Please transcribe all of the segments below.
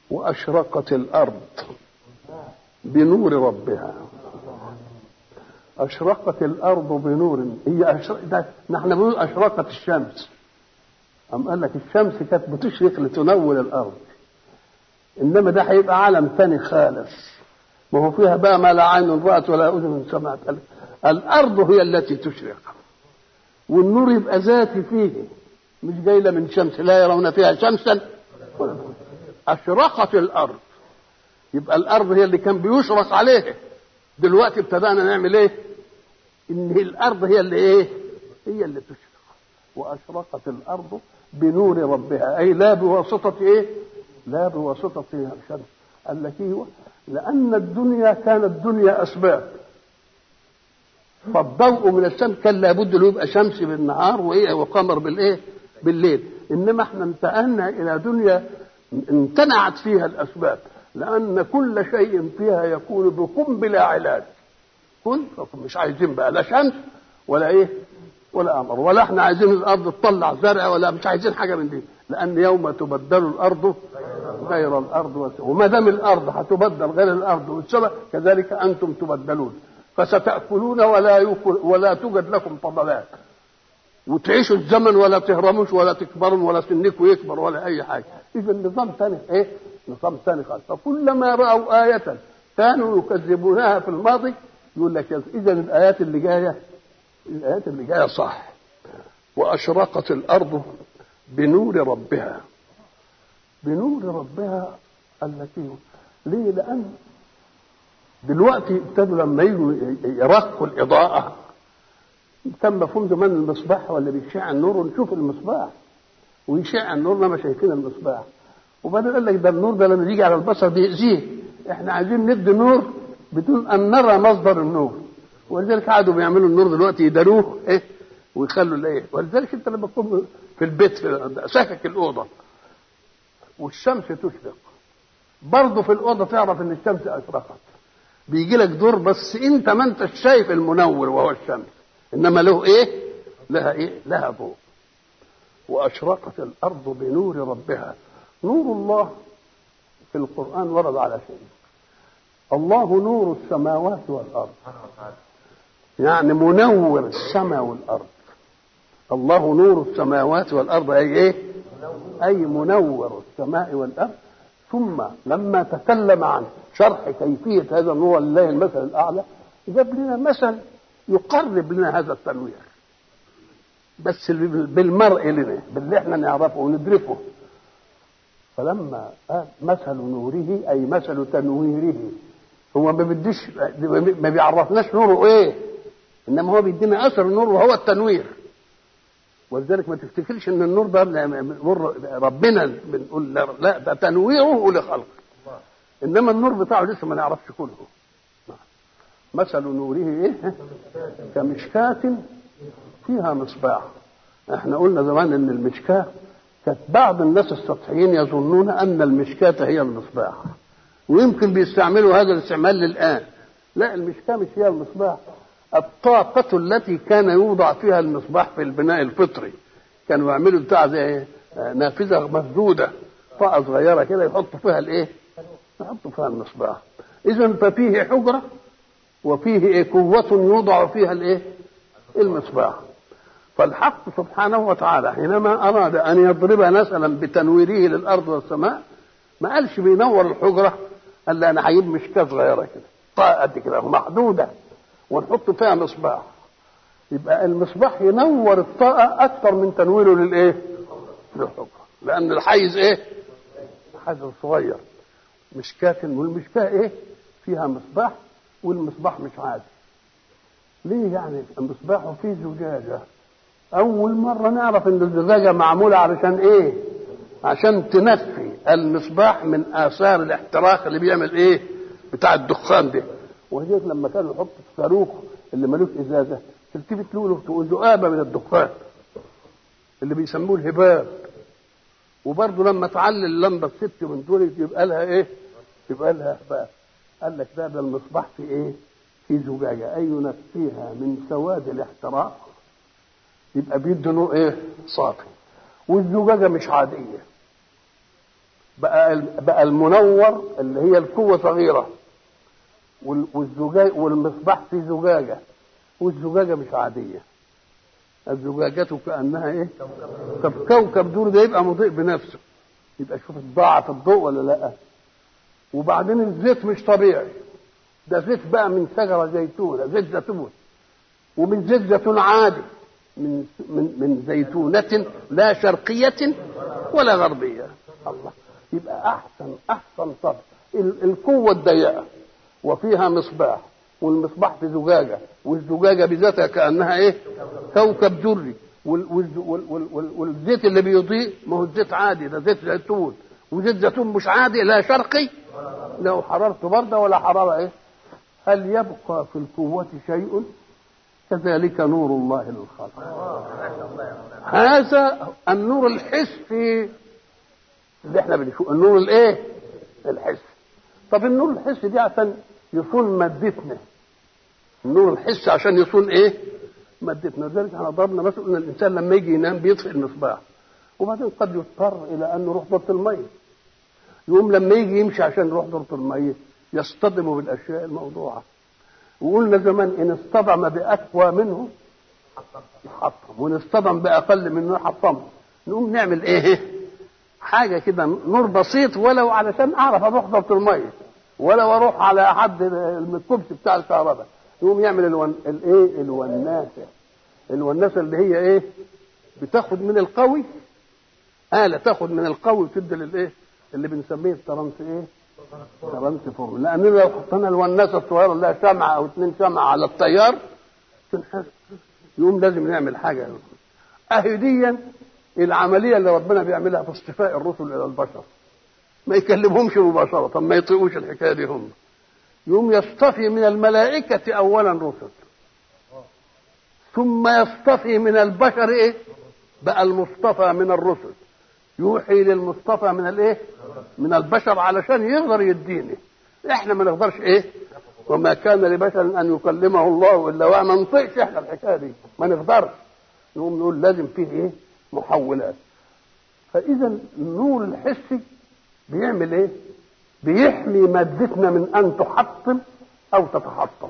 وأشرقت الأرض بنور ربها أشرقت الأرض بنور هي أشرق ده نحن بنقول أشرقت الشمس أم قال لك الشمس كانت بتشرق لتنور الأرض إنما ده هيبقى عالم ثاني خالص ما هو فيها بقى ما لا عين رأت ولا أذن سمعت الأرض هي التي تشرق والنور يبقى ذاتي فيه مش جاية من شمس لا يرون فيها شمسا أشرقت الأرض يبقى الأرض هي اللي كان بيشرق عليها دلوقتي ابتدأنا نعمل إيه؟ إن الأرض هي اللي إيه؟ هي اللي تشرق وأشرقت الأرض بنور ربها أي لا بواسطة إيه؟ لا بواسطة الشمس قال لك ايوه لأن الدنيا كانت دنيا أسباب فالضوء من الشمس كان لابد له يبقى شمس بالنهار وايه وقمر بالايه بالليل انما احنا انتقلنا الى دنيا امتنعت فيها الاسباب لان كل شيء فيها يكون بكم بلا علاج كن مش عايزين بقى لا شمس ولا ايه ولا قمر ولا احنا عايزين الارض تطلع زرع ولا مش عايزين حاجه من دي لان يوم تبدل الارض غير الارض وما دام الارض هتبدل غير الارض والسماء كذلك انتم تبدلون فستأكلون ولا يأكل ولا توجد لكم فضلات وتعيشوا الزمن ولا تهرموش ولا تكبروا ولا سنكم يكبر ولا أي حاجة إذا النظام ثاني إيه؟ نظام ثاني خالص فكلما رأوا آية كانوا يكذبونها في الماضي يقول لك إذا الآيات اللي جاية الآيات اللي جاية صح وأشرقت الأرض بنور ربها بنور ربها التي ليه؟ لأن دلوقتي ابتدوا لما يجوا يرقوا الاضاءه كان مفهوم زمان المصباح ولا بيشع النور ونشوف المصباح ويشع النور لما شايفين المصباح وبعدين قال لك ده النور ده لما يجي على البصر بيأذيه احنا عايزين ندي نور بدون ان نرى مصدر النور ولذلك قعدوا بيعملوا النور دلوقتي يداروه ايه ويخلوا الايه ولذلك انت لما تكون في البيت في سكك الاوضه والشمس تشرق برضه في الاوضه تعرف ان الشمس اشرقت بيجي لك دور بس انت ما انت شايف المنور وهو الشمس انما له ايه لها ايه لها ضوء واشرقت الارض بنور ربها نور الله في القران ورد على شيء الله نور السماوات والارض يعني منور السماء والارض الله نور السماوات والارض اي ايه اي منور السماء والارض ثم لما تكلم عن شرح كيفية هذا النور لله المثل الأعلى جاب لنا مثل يقرب لنا هذا التنوير بس بالمرء لنا باللي احنا نعرفه وندركه فلما قال مثل نوره أي مثل تنويره هو ما بديش ما بيعرفناش نوره ايه انما هو بيدينا اثر النور وهو التنوير ولذلك ما تفتكرش ان النور ده نور ربنا بنقول لا ده تنويره لخلقه انما النور بتاعه لسه ما نعرفش كله مثل نوره ايه كمشكاة فيها مصباح احنا قلنا زمان ان المشكاة كانت بعض الناس السطحيين يظنون ان المشكاة هي المصباح ويمكن بيستعملوا هذا الاستعمال للان لا المشكاة مش هي المصباح الطاقة التي كان يوضع فيها المصباح في البناء الفطري كانوا يعملوا بتاع زي نافذة مسدودة طاقة صغيرة كده يحطوا فيها الايه؟ يحطوا فيها المصباح إذا ففيه حجرة وفيه إيه قوة يوضع فيها الايه؟ المصباح فالحق سبحانه وتعالى حينما أراد أن يضرب مثلا بتنويره للأرض والسماء ما قالش بينور الحجرة قال أنا هجيب مشكاة صغيرة كده طاقة قد كده محدودة ونحط فيها مصباح يبقى المصباح ينور الطاقة أكثر من تنويره للإيه؟ للحجرة لأن الحيز إيه؟ حيز صغير مشكاة والمشكاة إيه؟ فيها مصباح والمصباح مش عادي ليه يعني المصباح فيه زجاجة أول مرة نعرف إن الزجاجة معمولة علشان إيه؟ عشان تنفي المصباح من آثار الاحتراق اللي بيعمل إيه؟ بتاع الدخان ده وهيك لما كانوا يحطوا الصاروخ اللي ملوش ازازه تلتفت له تقول ذؤابه من الدخان اللي بيسموه الهباب وبرضه لما تعلي اللمبه الست من دول يبقى لها ايه؟ يبقى لها هباب قال لك ده ده المصباح في ايه؟ في زجاجه اي ينفيها من سواد الاحتراق يبقى بيدي نور ايه؟ صافي والزجاجه مش عاديه بقى بقى المنور اللي هي القوه صغيره والزجاج والمصباح في زجاجه والزجاجه مش عاديه الزجاجة كأنها إيه؟ طب كوكب دور ده يبقى مضيء بنفسه يبقى شوف ضاعف الضوء ولا لا وبعدين الزيت مش طبيعي ده زيت بقى من شجرة زيتونة زيت زيتون ومن زيت زيتون عادي من من من زيتونة لا شرقية ولا غربية الله يبقى أحسن أحسن طبع القوة الضيقة وفيها مصباح والمصباح في زجاجه والزجاجه بذاتها كانها ايه كوكب دري والزيت اللي بيضيء ما هو الزيت عادي ده زيت زيتون وزيت زيتون مش عادي لا شرقي لا حرارته بارده ولا حراره ايه هل يبقى في القوة شيء كذلك نور الله للخلق هذا النور الحسي اللي احنا بنشوف النور الايه الحسي طب النور الحسي دي عشان يصون مادتنا النور الحسي عشان يصون ايه مادتنا لذلك احنا ضربنا مثلا ان الانسان لما يجي ينام بيطفئ المصباح وبعدين قد يضطر الى ان يروح دورة الميه يقوم لما يجي يمشي عشان يروح دورة الميه يصطدم بالاشياء الموضوعه وقلنا زمان ان اصطدم باقوى منه يحطم وان اصطدم باقل منه يحطمه نقوم نعمل ايه حاجه كده نور بسيط ولو علشان اعرف اروح دورة الميه ولو اروح على حد الكبس بتاع الكهرباء يقوم يعمل الون... الايه الوناسه الوناسه اللي هي ايه بتاخد من القوي آلة تاخد من القوي وتدي للايه اللي بنسميه الترنس ايه ترنس فورم لان لو حطينا الوناسه الصغيره اللي شمعه او اثنين شمعه على التيار يقوم لازم نعمل حاجه اهي دي العمليه اللي ربنا بيعملها في اصطفاء الرسل الى البشر ما يكلمهمش مباشرة ما يطيقوش الحكاية دي هم يوم يصطفي من الملائكة أولا رسل ثم يصطفي من البشر إيه بقى المصطفى من الرسل يوحي للمصطفى من الايه من البشر علشان يقدر يديني احنا ما نقدرش ايه وما كان لبشر ان يكلمه الله الا وما نطيقش احنا الحكايه دي ما نقدرش نقوم نقول لازم فيه ايه محولات فاذا النور الحسي بيعمل ايه بيحمي مادتنا من ان تحطم او تتحطم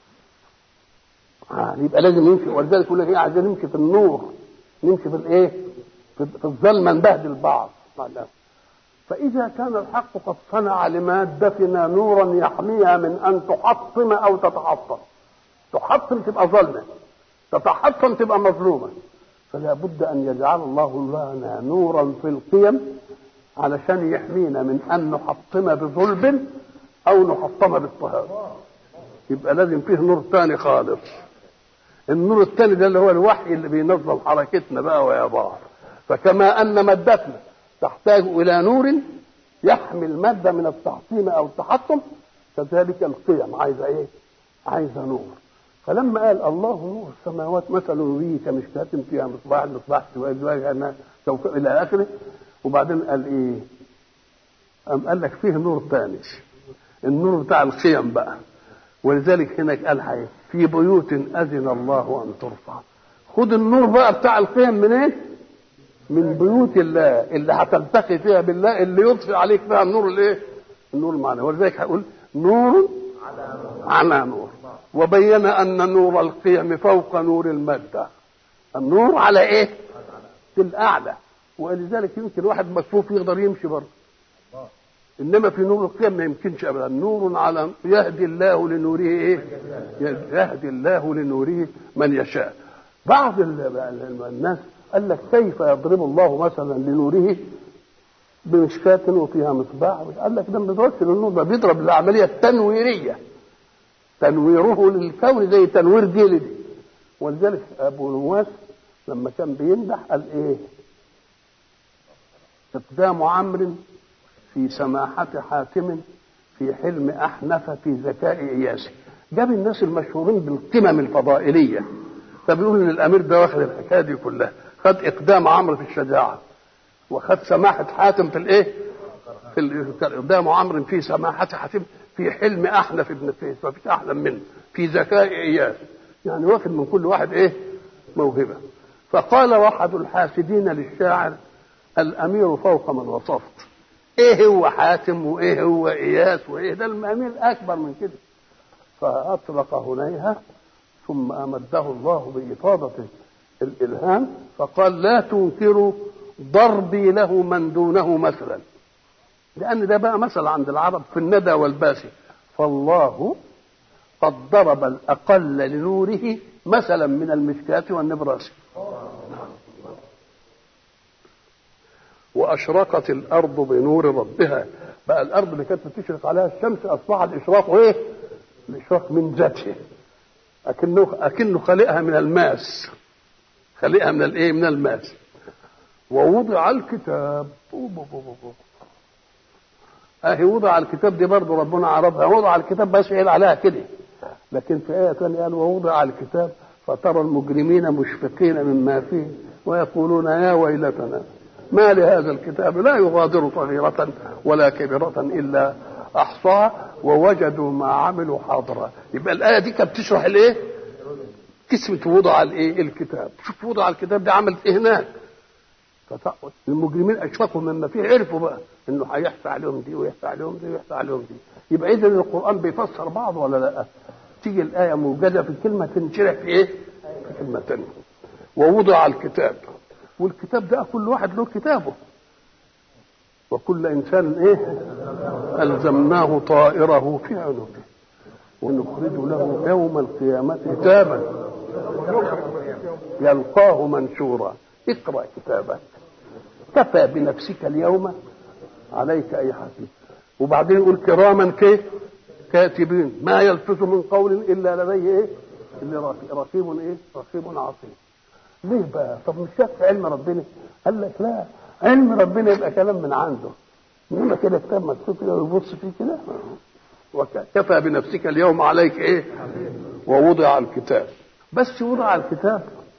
آه يبقى لازم نمشي ولذلك يقول لك ايه عايزين نمشي في النور نمشي في الايه في في الظلمه نبهدل بعض فاذا كان الحق قد صنع لمادتنا نورا يحميها من ان تحطم او تتحطم تحطم تبقى ظلمه تتحطم تبقى مظلومه فلا بد ان يجعل الله لنا نورا في القيم علشان يحمينا من ان نحطم بظلم او نحطم باضطهاد يبقى لازم فيه نور تاني خالص النور الثاني ده اللي هو الوحي اللي بينظم حركتنا بقى ويا بعض فكما ان مادتنا تحتاج الى نور يحمي الماده من التحطيم او التحطم كذلك القيم عايزه ايه؟ عايزه نور فلما قال الله نور السماوات مثل نوره كمشكاة فيها مصباح المصباح سواء الى اخره وبعدين قال ايه؟ قام قال لك فيه نور ثاني النور بتاع القيم بقى ولذلك هناك قال حاجه في بيوت اذن الله ان ترفع خد النور بقى بتاع القيم منين إيه؟ من بيوت الله اللي هتلتقي فيها بالله اللي يطفئ عليك فيها النور الايه النور المعنى ولذلك هقول نور على نور وبين ان نور القيم فوق نور الماده النور على ايه في الاعلى ولذلك يمكن واحد مكفوف يقدر يمشي برضه انما في نور القيم ما يمكنش ابدا نور على يهدي الله لنوره ايه يهدي الله لنوره من يشاء بعض الناس قال لك كيف يضرب الله مثلا لنوره بمشكاة وفيها مصباح قال لك ده ما بيضربش للنور ده بيضرب العملية التنويرية تنويره للكون زي تنوير جلد ولذلك ابو نواس لما كان بيمدح قال ايه اقدام عمرو في سماحة حاكم في حلم أحنف في ذكاء إياس جاب الناس المشهورين بالقمم الفضائلية فبيقول ان الامير ده واخد الحكايه دي كلها خد اقدام عمرو في الشجاعه وخد سماحه حاتم في الايه في اقدام عمرو في سماحه حاتم في حلم احنف ابن قيس ما فيش احلم منه في ذكاء اياس يعني واخد من كل واحد ايه موهبه فقال واحد الحاسدين للشاعر الامير فوق من وصفت ايه هو حاتم وايه هو اياس وايه ده المامير اكبر من كده فاطلق هنيها ثم امده الله بافاضه الالهام فقال لا تنكروا ضربي له من دونه مثلا لان ده بقى مثل عند العرب في الندى والباسي فالله قد ضرب الاقل لنوره مثلا من المشكاة والنبراس واشرقت الارض بنور ربها بقى الارض اللي كانت بتشرق عليها الشمس اصبح الاشراق ايه الاشراق من ذاته اكنه اكنه خلقها من الماس خلقها من الايه من الماس ووضع الكتاب اهي وضع الكتاب دي برضه ربنا عرضها وضع الكتاب بس قال عليها كده لكن في آية ثانية قال ووضع الكتاب فترى المجرمين مشفقين مما فيه ويقولون يا ويلتنا ما لهذا الكتاب لا يغادر صغيرة ولا كبيرة إلا أحصاها ووجدوا ما عملوا حاضرا يبقى الآية دي كانت بتشرح الإيه؟ كسمة وضع الإيه؟ الكتاب شوف وضع الكتاب ده عملت إيه هناك المجرمين اشفقوا مما فيه عرفوا بقى انه هيحصى عليهم دي ويحصى عليهم دي ويحصى عليهم دي يبقى اذا القران بيفسر بعض ولا لا؟ تيجي الايه موجده في كلمه تنشرح في ايه؟ في كلمه ثانيه ووضع الكتاب والكتاب ده كل واحد له كتابه وكل انسان ايه؟ الزمناه طائره في عنقه ونخرج له يوم القيامه كتابا يلقاه منشورا اقرا كتابك كفى بنفسك اليوم عليك اي حكيم وبعدين يقول كراما كيف كاتبين ما يلفظ من قول الا لديه ايه اللي رقيب ايه رقيب عظيم ليه بقى طب مش شاف علم ربنا قال لك لا علم ربنا يبقى كلام من عنده انما كده كتاب مكتوب كده ويبص فيه كده وكفى بنفسك اليوم عليك ايه ووضع الكتاب بس وضع الكتاب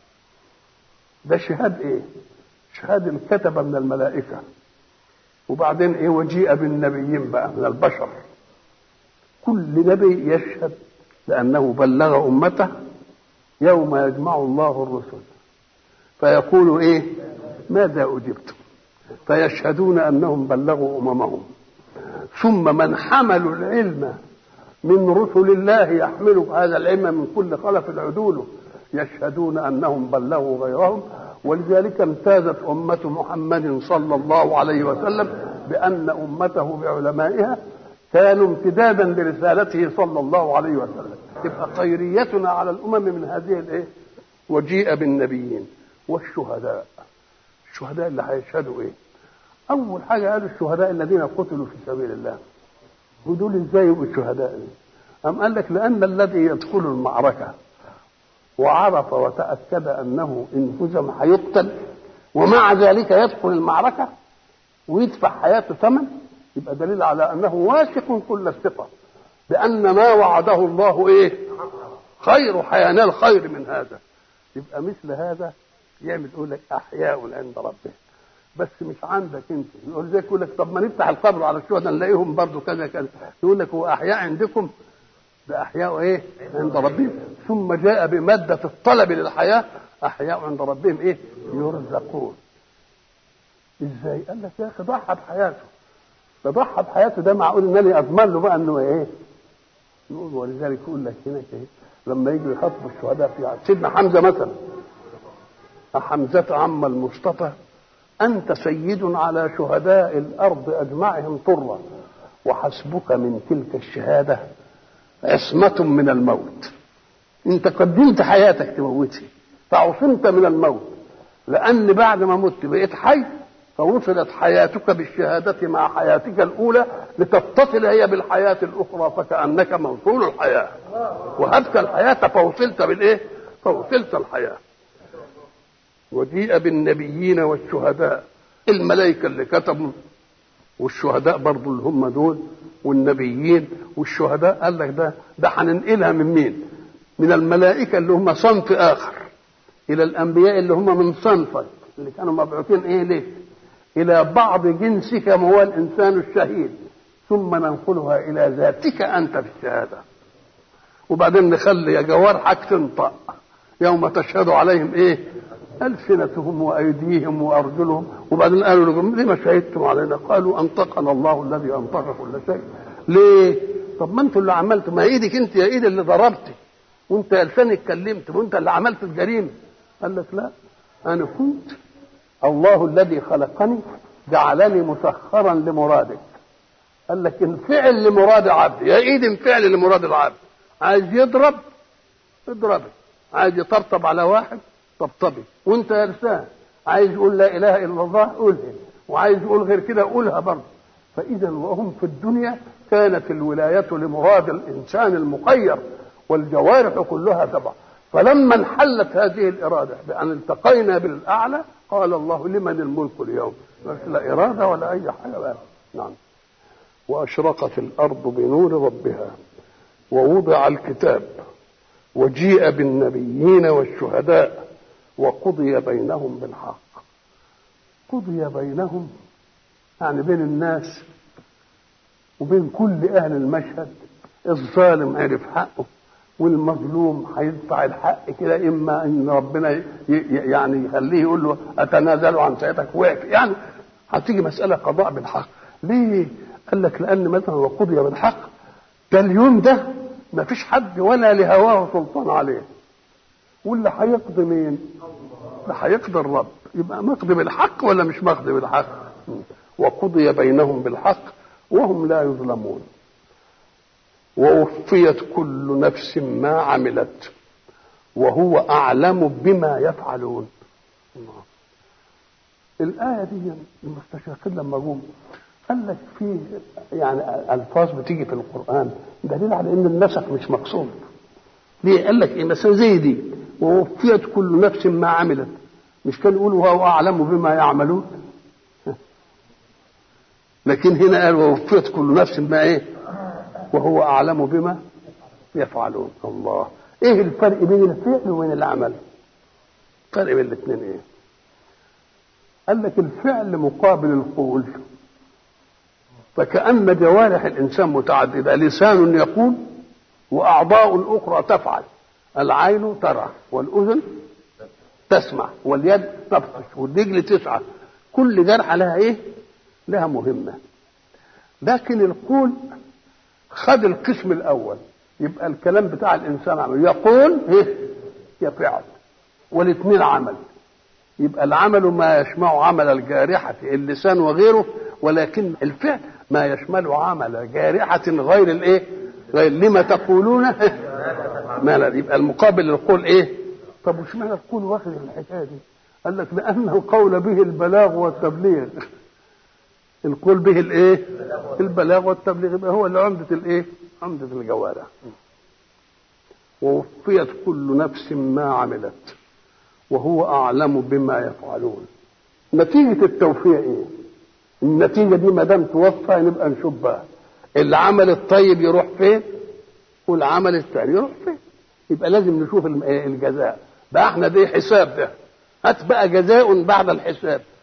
ده شهاد ايه شهاد الكتبه من الملائكه وبعدين ايه وجيء بالنبيين بقى من البشر كل نبي يشهد لانه بلغ امته يوم يجمع الله الرسل فيقول ايه ماذا اجبتم فيشهدون انهم بلغوا اممهم ثم من حملوا العلم من رسل الله يحملوا هذا العلم من كل خلف العدول يشهدون انهم بلغوا غيرهم ولذلك امتازت امه محمد صلى الله عليه وسلم بان امته بعلمائها كانوا امتدادا لرسالته صلى الله عليه وسلم تبقى خيريتنا على الامم من هذه الايه وجيء بالنبيين والشهداء الشهداء اللي هيشهدوا ايه اول حاجه قالوا الشهداء الذين قتلوا في سبيل الله ودول ازاي يبقوا الشهداء أم قال لك لأن الذي يدخل المعركة وعرف وتأكد أنه إن هزم هيقتل ومع ذلك يدخل المعركة ويدفع حياته ثمن يبقى دليل على أنه واثق كل الثقة بأن ما وعده الله إيه خير حينال خير من هذا يبقى مثل هذا يعمل يقول لك أحياء عند ربه بس مش عندك انت يقول زي يقول لك طب ما نفتح القبر على الشهداء نلاقيهم برضه كذا كذا يقول لك هو احياء عندكم ده احياء ايه عند ربهم ثم جاء بماده الطلب للحياه احياء عند ربهم ايه يرزقون ازاي قال لك يا اخي ضحى بحياته فضحى بحياته ده معقول ان انا اضمن له بقى انه ايه نقول ولذلك يقول لك هناك ايه لما يجوا يخاطبوا الشهداء في سيدنا حمزه مثلا حمزه عم المصطفى أنت سيد على شهداء الأرض أجمعهم طرا وحسبك من تلك الشهادة عصمة من الموت أنت قدمت حياتك تموتها فعصمت من الموت لأن بعد ما مت بقيت حي فوصلت حياتك بالشهادة مع حياتك الأولى لتتصل هي بالحياة الأخرى فكأنك موصول الحياة وهبك الحياة فوصلت بالإيه؟ فوصلت الحياة وجيء بالنبيين والشهداء الملائكة اللي كتبوا والشهداء برضو اللي هم دول والنبيين والشهداء قال لك ده ده هننقلها من مين؟ من الملائكة اللي هم صنف آخر إلى الأنبياء اللي هم من صنفك اللي كانوا مبعوثين إيه ليه؟ إلى بعض جنسك ما هو الإنسان الشهيد ثم ننقلها إلى ذاتك أنت في الشهادة وبعدين نخلي جوارحك تنطق يوم تشهد عليهم إيه؟ ألسنتهم وأيديهم وأرجلهم وبعدين قالوا لهم لما شهدتم علينا قالوا أنطقنا الله الذي أنطق كل شيء ليه طب ما انتوا اللي عملتوا ما ايدك انت يا ايد اللي ضربتي وانت يا لسانك اتكلمت وانت اللي عملت الجريمه قال لك لا انا كنت الله الذي خلقني جعلني مسخرا لمرادك قال لك انفعل لمراد عبد يا ايد انفعل لمراد العبد عايز يضرب اضربه عايز يطبطب على واحد طبطبي وانت يا لسان عايز يقول لا اله الا الله قولها وعايز يقول غير كده قولها برضه فاذا وهم في الدنيا كانت الولايه لمراد الانسان المخير والجوارح كلها تبع فلما انحلت هذه الاراده بان التقينا بالاعلى قال الله لمن الملك اليوم لا اراده ولا اي حاجه بقى. نعم واشرقت الارض بنور ربها ووضع الكتاب وجيء بالنبيين والشهداء وقضي بينهم بالحق قضي بينهم يعني بين الناس وبين كل اهل المشهد الظالم عرف حقه والمظلوم هيدفع الحق كده اما ان ربنا ي- ي- يعني يخليه يقول له اتنازل عن سيادتك وقف يعني هتيجي مساله قضاء بالحق ليه؟ قال لك لان مثلا وقضي بالحق ده اليوم ده ما فيش حد ولا لهواه سلطان عليه واللي هيقضي مين؟ اللي هيقضي الرب يبقى مقضي بالحق ولا مش مقضي بالحق؟ وقضي بينهم بالحق وهم لا يظلمون ووفيت كل نفس ما عملت وهو اعلم بما يفعلون الله. الايه دي المستشرقين لما جم قال لك في يعني الفاظ بتيجي في القران دليل على ان النسق مش مقصود ليه قال لك ايه مثلا زي دي ووفيت كل نفس ما عملت مش كان يقول وهو اعلم بما يعملون لكن هنا قال ووفيت كل نفس ما ايه وهو اعلم بما يفعلون الله ايه الفرق بين الفعل وبين العمل الفرق بين الاثنين ايه قال لك الفعل مقابل القول فكأن جوارح الإنسان متعددة لسان يقول وأعضاء أخرى تفعل العين ترى والأذن تسمع واليد تبطش والرجل تسعى كل جرحة لها إيه؟ لها مهمة لكن القول خد القسم الأول يبقى الكلام بتاع الإنسان عمل يقول إيه؟ يفعل والاثنين عمل يبقى العمل ما يشمع عمل الجارحة اللسان وغيره ولكن الفعل ما يشمل عمل جارحة غير الايه؟ غير لما تقولون ما لا يبقى المقابل للقول ايه؟ طب وش معنى القول واخد الحكايه دي؟ قال لك لأن القول به البلاغ والتبليغ القول به الايه؟ البلاغ والتبليغ يبقى هو اللي عمدة الايه؟ عمدة الجوارح ووفيت كل نفس ما عملت وهو أعلم بما يفعلون نتيجة التوفيق إيه؟ النتيجة دي ما دام توفى نبقى نشوف بقى العمل الطيب يروح فين والعمل الثاني يروح فين يبقى لازم نشوف الجزاء بقى احنا دي حساب ده هات بقى جزاء بعد الحساب